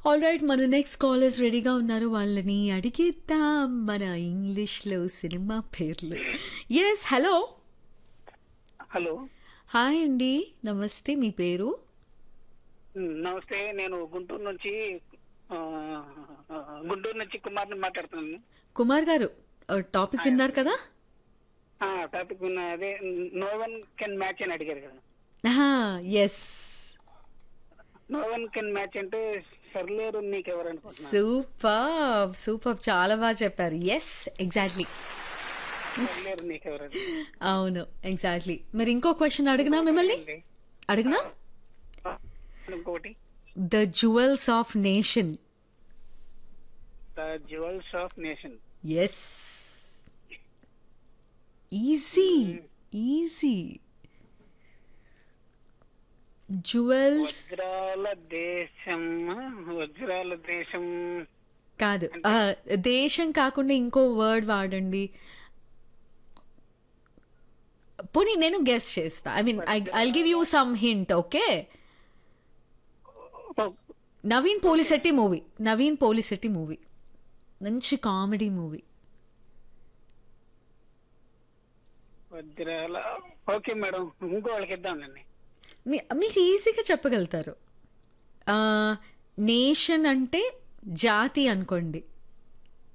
All right మన next callers రెడీగా ఉన్నారు వాళ్ళని అడిగేద్దాం మన ఇంగ్లీష్లో సినిమా పేర్లు ఎస్ హలో హలో హాయ్ అండి నమస్తే మీ పేరు ఉమ్, నమస్తే నేను గుంటూరు నుంచి ఆ, ఆ, గుంటూరు నుంచి కుమార్ని మాట్లాడుతున్నాను కుమార్ గారు టాపిక్ విన్నారు కదా ఆ, టాపిక్ ఉన్న అదే నో వన్ కెన్ మ్యాచ్ అని అడిగారు కదా yes no one can match అంటే సర్లేరు నీకెవరు అనుకుంటున్నా సూపర్ సూపర్ చాలా బాగా చెప్పారు ఎస్ ఎగ్జాక్ట్లీ సర్లేరు నీకెవరు అని. అవును ఎగ్జాక్ట్లీ మరి ఇంకో క్వశ్చన్ అడిగినా మిమ్మల్ని అండి. అడిగినా ఆ, ఇంకొకటి the jewels of nation the jewels of nation yes easy easy jewels వజ్రాల దేశం వజ్రాల దేశం కాదు ఆ, దేశం కాకుండా ఇంకో వర్డ్ వాడండి పోనీ నేను గెస్ చేస్తా I mean I I give you some hint okay ఓ, నవీన్ పోలిశెట్టి మూవీ నవీన్ పోలిశెట్టి మూవీ మంచి కామెడీ మూవీ వజ్రాల ఓకే మేడం ఇంకో వాళ్ళకి ఇద్దామండి మీ మీకు ఈజీగా చెప్పగలుగుతారు నేషన్ అంటే జాతి అనుకోండి